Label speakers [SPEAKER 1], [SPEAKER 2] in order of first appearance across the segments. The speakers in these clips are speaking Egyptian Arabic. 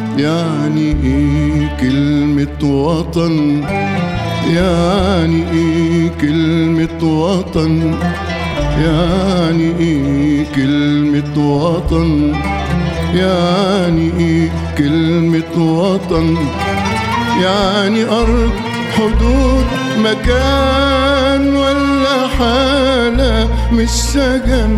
[SPEAKER 1] يعني ايه كلمة وطن يعني ايه كلمة وطن يعني ايه كلمة وطن يعني ايه كلمة وطن يعني أرض حدود مكان ولا حالة مش سجن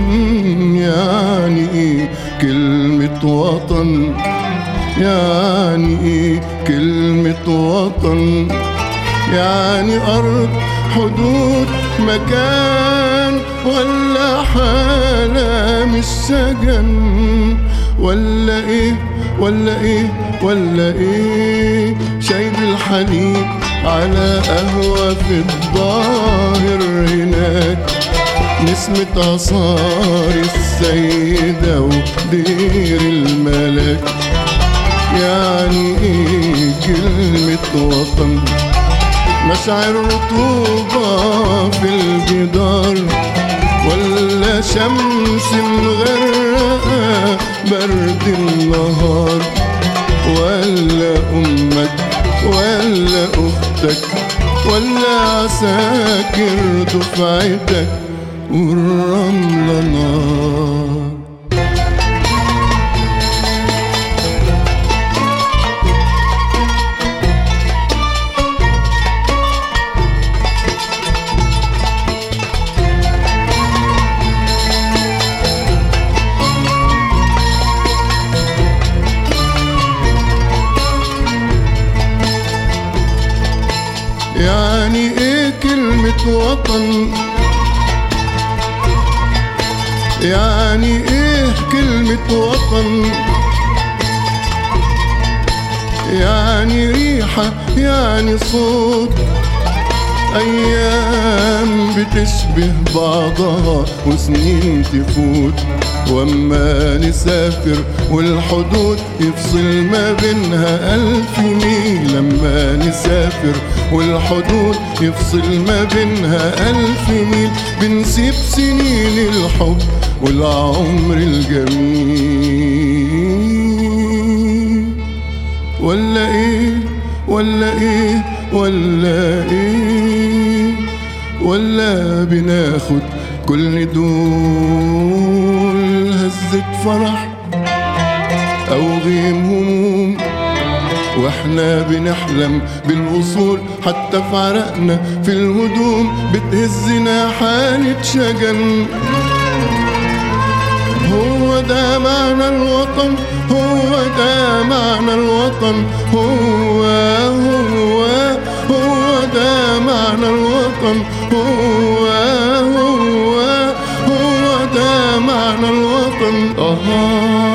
[SPEAKER 1] يعني ايه كلمة وطن يعني ايه كلمة وطن يعني أرض حدود مكان ولا حالة مش سجن ولا ايه ولا ايه ولا ايه شايب الحليب على قهوة في الظاهر هناك نسمة عصار السيدة ودير الملك يعني ايه كلمة وطن مشاعر رطوبة في الجدار ولا شمس مغرقة برد النهار ولا أمك ولا أختك ولا عساكر دفعتك والرملة نار يعني ايه كلمة وطن يعني ايه كلمة وطن يعني ريحة يعني صوت أيام بتشبه بعضها وسنين تفوت واما نسافر والحدود يفصل ما بينها ألف ميل لما نسافر والحدود يفصل ما بينها ألف ميل بنسيب سنين الحب والعمر الجميل ولا ايه ولا ايه ولا ايه ولا بناخد كل دول هزة فرح أو غيم هموم واحنا بنحلم بالوصول حتى في عرقنا في الهدوم بتهزنا حالة شجن هو ده معنى الوطن هو ده معنى الوطن هو هو هو ده معنى الوطن هو هو هو ده معنى الوطن آه